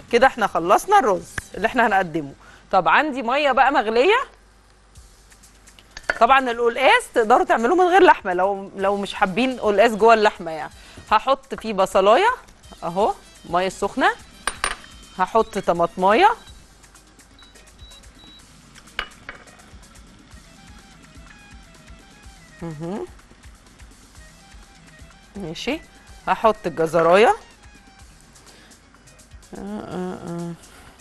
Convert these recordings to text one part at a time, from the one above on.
كده احنا خلصنا الرز اللي احنا هنقدمه طب عندي ميه بقى مغليه طبعا القلقاس تقدروا تعملوه من غير لحمه لو لو مش حابين قلقاس جوه اللحمه يعني هحط فيه بصلايه اهو ميه سخنه هحط طماطمايه مهم. ماشي هحط الجزرايه آه، آه، آه.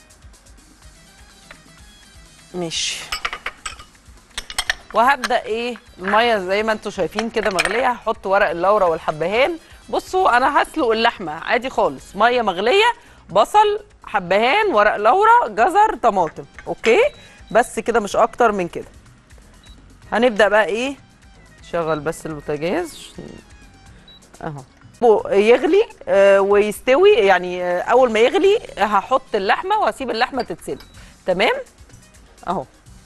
ماشي وهبدا ايه الميه زي ما انتم شايفين كده مغليه هحط ورق اللورا والحبهان بصوا انا هسلق اللحمه عادي خالص ميه مغليه بصل حبهان ورق لورا جزر طماطم اوكي بس كده مش اكتر من كده هنبدا بقى ايه شغل بس البوتاجاز عشان- اهو بو- يغلي آه، ويستوي يعني آه، اول ما يغلي هحط اللحمه وهسيب اللحمه تتسلق تمام اهو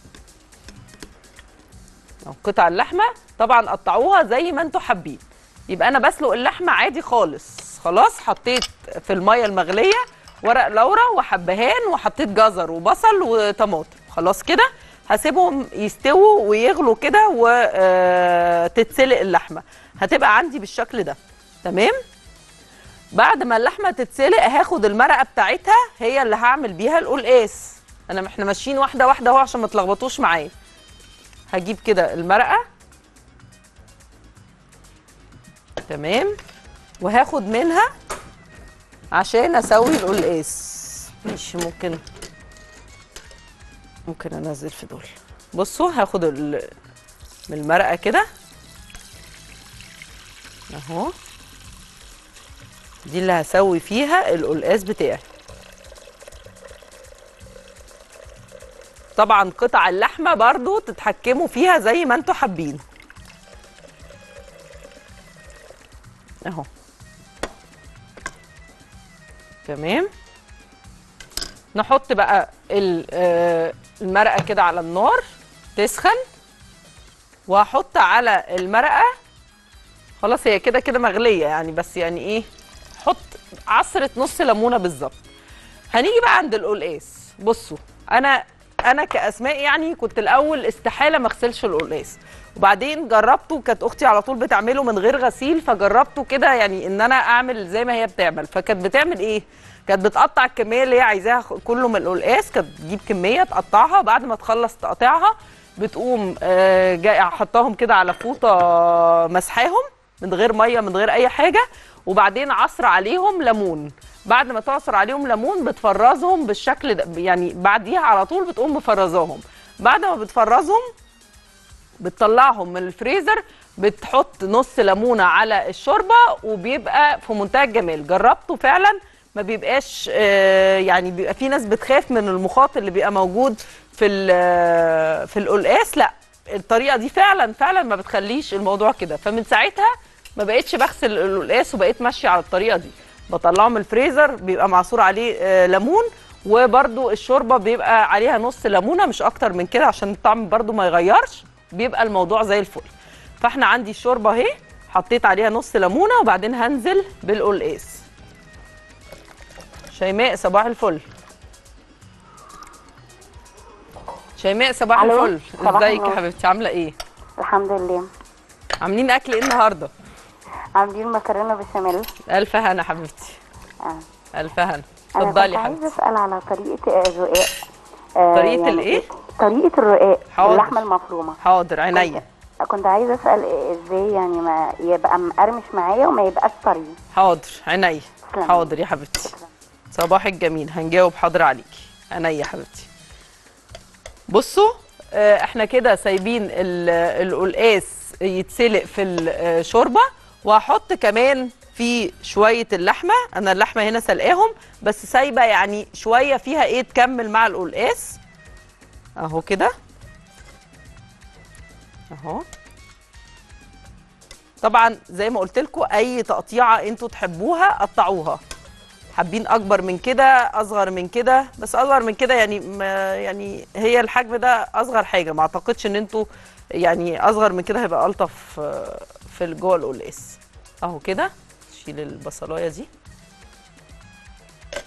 اهو قطع اللحمه طبعا قطعوها زي ما انتوا حابين يبقى انا بسلق اللحمه عادي خالص خلاص حطيت في الميه المغليه ورق لورا وحبهان وحطيت جزر وبصل وطماطم خلاص كده هسيبهم يستووا ويغلوا كده وتتسلق اللحمه هتبقى عندي بالشكل ده تمام بعد ما اللحمه تتسلق هاخد المرقه بتاعتها هي اللي هعمل بيها القلقاس انا احنا ماشيين واحده واحده اهو عشان ما تلخبطوش معايا هجيب كده المرقه تمام وهاخد منها عشان اسوي القلقاس ماشي ممكن ممكن انزل في دول بصوا هاخد ال- من المرقه كده اهو دي اللي هسوي فيها القلقاس بتاعي طبعا قطع اللحمه برضو تتحكموا فيها زي ما انتوا حابين اهو تمام نحط بقى ال- آه، المرقه كده على النار تسخن وهحط على المرقه خلاص هي كده كده مغليه يعني بس يعني ايه حط عصره نص ليمونه بالظبط هنيجي بقى عند القلقاس بصوا انا انا كاسماء يعني كنت الاول استحاله ما اغسلش القلقاس وبعدين جربته كانت اختي على طول بتعمله من غير غسيل فجربته كده يعني ان انا اعمل زي ما هي بتعمل فكانت بتعمل ايه كانت بتقطع الكميه اللي هي عايزاها كله من القلقاس كانت تجيب كميه تقطعها بعد ما تخلص تقطيعها بتقوم آه، جاي حطاهم كده على فوطه مسحاهم من غير ميه من غير اي حاجه وبعدين عصر عليهم ليمون بعد ما تعصر عليهم ليمون بتفرزهم بالشكل ده يعني بعديها على طول بتقوم مفرزاهم بعد ما بتفرزهم بتطلعهم من الفريزر بتحط نص ليمونه على الشوربه وبيبقى في منتهى الجمال جربته فعلا ما بيبقاش آه، يعني بيبقى في ناس بتخاف من المخاط اللي بيبقى موجود في ال- في القلقاس لا الطريقه دي فعلا فعلا ما بتخليش الموضوع كده فمن ساعتها ما بقتش بغسل القلقاس وبقيت ماشيه على الطريقه دي بطلعه من الفريزر بيبقى معصور عليه آه، ليمون وبرده الشوربه بيبقى عليها نص ليمونه مش اكتر من كده عشان الطعم برده ما يغيرش بيبقى الموضوع زي الفل فاحنا عندي الشوربه اهي حطيت عليها نص ليمونه وبعدين هنزل بالقلقاس شيماء صباح الفل شيماء صباح ألو، الفل صباح ازيك يا النور. حبيبتي عامله ايه الحمد لله عاملين اكل ايه النهارده عاملين مكرونه بشاميل الف هنا حبيبتي آه. الف هنا انا اتفضلي كنت يا عايزه حبيبتي اسال على طريقه آه، الرقاق آه، طريقة الإيه؟ طريقه الرقاق حاضر. اللحمه المفرومه حاضر عينيا كنت- كنت عايزه اسال ازاي يعني ما يبقى مقرمش معايا وما يبقاش طري حاضر عينيا تسلمي. حاضر يا حبيبتي صباحك جميل هنجاوب حاضر عليكي عينيا يا حبيبتي بصوا آه، احنا كده سايبين ال- القلقاس يتسلق في الشوربه وهحط كمان في شويه اللحمه انا اللحمه هنا سلقاهم بس سايبه يعني شويه فيها ايه تكمل مع القلقاس اهو كده اهو طبعا زي ما قلت لكم اي تقطيعه انتوا تحبوها قطعوها حابين اكبر من كده اصغر من كده بس اصغر من كده يعني ما يعني هي الحجم ده اصغر حاجه ما اعتقدش ان انتوا يعني اصغر من كده هيبقى الطف آه، في جوه القلقاس اهو كده شيل البصلايه دي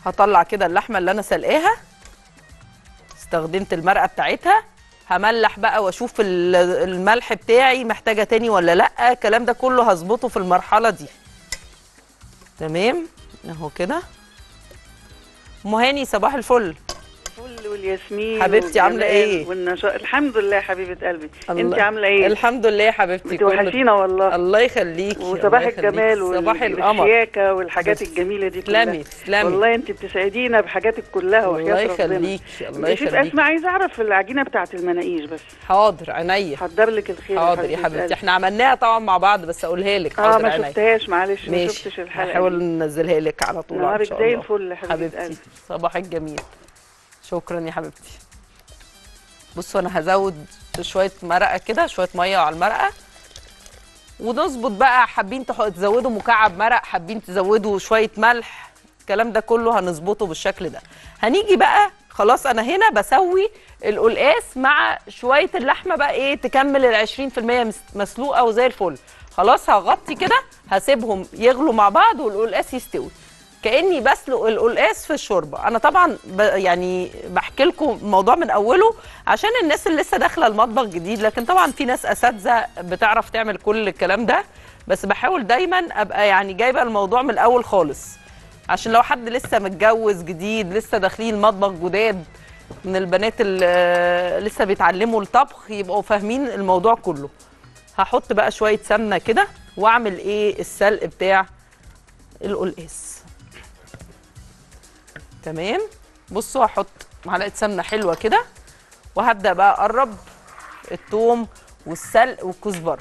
هطلع كده اللحمه اللي انا سلقاها استخدمت المرقه بتاعتها هملح بقى واشوف ال- الملح بتاعي محتاجه تاني ولا لا الكلام ده كله هظبطه في المرحله دي تمام اهو كده ام هاني صباح الفل الفل والياسمين حبيبتي عاملة والجمال إيه؟ والنشاط الحمد لله حبيبه قلبي الله- انت عامله ايه الحمد لله يا حبيبتي كله- بتوحشينا والله الله يخليكي وصباح الله يخليكي. الجمال صباح وال- القمر والشياكه والحاجات الجميله دي كلها تسلمي تسلمي والله انت بتسعدينا بحاجاتك كلها الله وحياه ربنا يخليكي الله شوف يخليكي اسمع عايزه اعرف العجينه بتاعت المناقيش بس حاضر عينيا حضر لك الخير حاضر يا حبيبتي قلبي. احنا عملناها طبعا مع بعض بس اقولها لك اه حاضر ما عينيا شفتهاش معلش ما ماشي شفتش الحلقه هحاول دي. ننزلها لك على طول ان نهارك شاء زي الله الفل يا حبيبه حبيبتي قلبي صباحك جميل شكرا يا حبيبتي بصوا انا هزود شويه مرقه كده شويه ميه على المرقه ونظبط بقى حابين تح- تزودوا مكعب مرق حابين تزودوا شويه ملح الكلام ده كله هنظبطه بالشكل ده هنيجي بقى خلاص انا هنا بسوي القلقاس مع شويه اللحمه بقى ايه تكمل ال 20% مس- مسلوقه وزي الفل خلاص هغطي كده هسيبهم يغلوا مع بعض والقلقاس يستوي كاني بسلق القلقاس في الشوربه انا طبعا ب يعني بحكي لكم الموضوع من اوله عشان الناس اللي لسه داخله المطبخ جديد لكن طبعا في ناس اساتذه بتعرف تعمل كل الكلام ده بس بحاول دايما ابقى يعني جايبه الموضوع من الاول خالص عشان لو حد لسه متجوز جديد لسه داخلين المطبخ جداد من البنات اللي لسه بيتعلموا الطبخ يبقوا فاهمين الموضوع كله هحط بقى شويه سمنه كده واعمل ايه السلق بتاع القلقاس تمام بصوا هحط معلقه سمنه حلوه كده وهبدا بقى اقرب الثوم والسلق والكزبره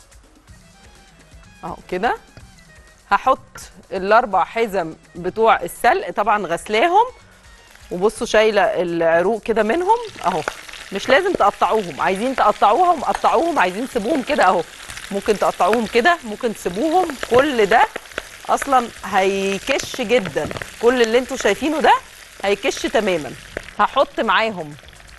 اهو كده هحط الاربع حزم بتوع السلق طبعا غسلاهم وبصوا شايله العروق كده منهم اهو مش لازم تقطعوهم عايزين تقطعوهم قطعوهم عايزين تسيبوهم كده اهو ممكن تقطعوهم كده ممكن تسيبوهم كل ده اصلا هيكش جدا كل اللي انتوا شايفينه ده هيكش تماما هحط معاهم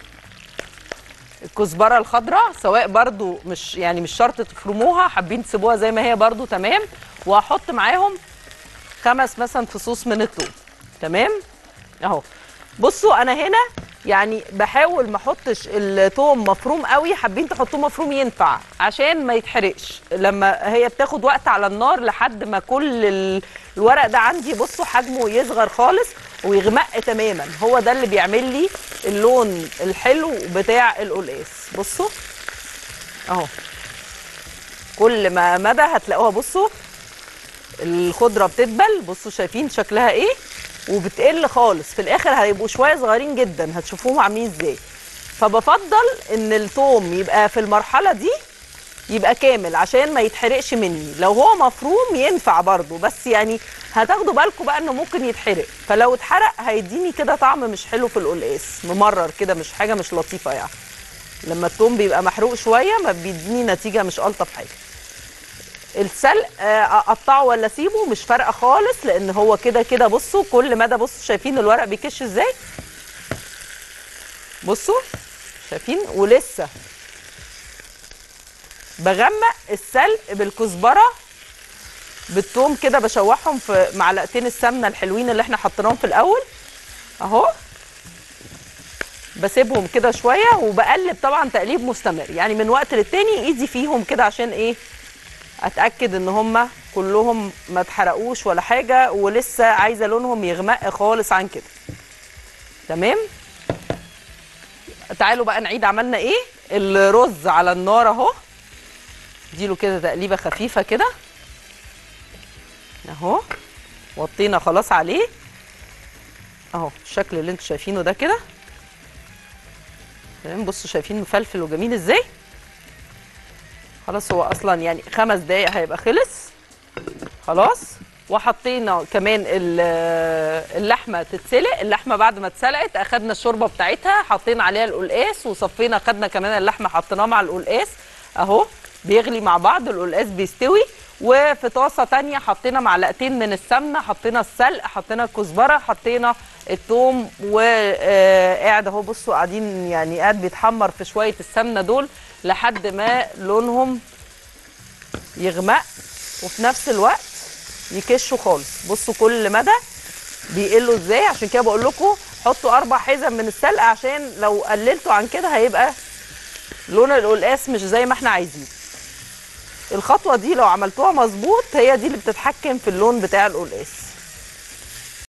الكزبره الخضراء سواء برضو مش يعني مش شرط تفرموها حابين تسيبوها زي ما هي برضو تمام وهحط معاهم خمس مثلا فصوص من الثوم تمام اهو بصوا انا هنا يعني بحاول ما احطش الثوم مفروم قوي حابين تحطوه مفروم ينفع عشان ما يتحرقش لما هي بتاخد وقت على النار لحد ما كل ال- الورق ده عندي بصوا حجمه يصغر خالص ويغمق تماما هو ده اللي بيعمل لي اللون الحلو بتاع القلقاس بصوا اهو كل ما مدى هتلاقوها بصوا الخضره بتدبل بصوا شايفين شكلها ايه وبتقل خالص في الاخر هيبقوا شويه صغيرين جدا هتشوفوهم عاملين ازاي فبفضل ان الثوم يبقى في المرحله دي يبقى كامل عشان ما يتحرقش مني لو هو مفروم ينفع برضو بس يعني هتاخدوا بالكم بقى انه ممكن يتحرق فلو اتحرق هيديني كده طعم مش حلو في القلقاس ممرر كده مش حاجه مش لطيفه يعني لما الثوم بيبقى محروق شويه ما بيديني نتيجه مش الطف حاجه السلق آه، اقطعه ولا اسيبه مش فارقه خالص لان هو كده كده بصوا كل مدى بصوا شايفين الورق بيكش ازاي بصوا شايفين ولسه بغمق السلق بالكزبره بالثوم كده بشوحهم في معلقتين السمنه الحلوين اللي احنا حطيناهم في الاول اهو بسيبهم كده شويه وبقلب طبعا تقليب مستمر يعني من وقت للتاني ايدي فيهم كده عشان ايه اتاكد ان هم كلهم ما اتحرقوش ولا حاجه ولسه عايزه لونهم يغمق خالص عن كده تمام تعالوا بقى نعيد عملنا ايه الرز على النار اهو اديله كده تقليبه خفيفه كده اهو وطينا خلاص عليه اهو الشكل اللي انتوا شايفينه ده كده تمام بصوا شايفين مفلفل وجميل ازاي خلاص هو اصلا يعني خمس دقايق هيبقى خلص خلاص وحطينا كمان ال- اللحمه تتسلق اللحمه بعد ما اتسلقت اخدنا الشوربه بتاعتها حطينا عليها القلقاس وصفينا خدنا كمان اللحمه حطيناها مع القلقاس اهو بيغلي مع بعض القلقاس بيستوي وفي طاسه تانية حطينا معلقتين من السمنه حطينا السلق حطينا الكزبره حطينا الثوم وقاعد اهو بصوا قاعدين يعني قاعد بيتحمر في شويه السمنه دول لحد ما لونهم يغمق وفي نفس الوقت يكشوا خالص بصوا كل مدى بيقلوا ازاي عشان كده بقول لكم حطوا اربع حزم من السلق عشان لو قللتوا عن كده هيبقى لون القلقاس مش زي ما احنا عايزين الخطوه دي لو عملتوها مظبوط هي دي اللي بتتحكم في اللون بتاع القلقاس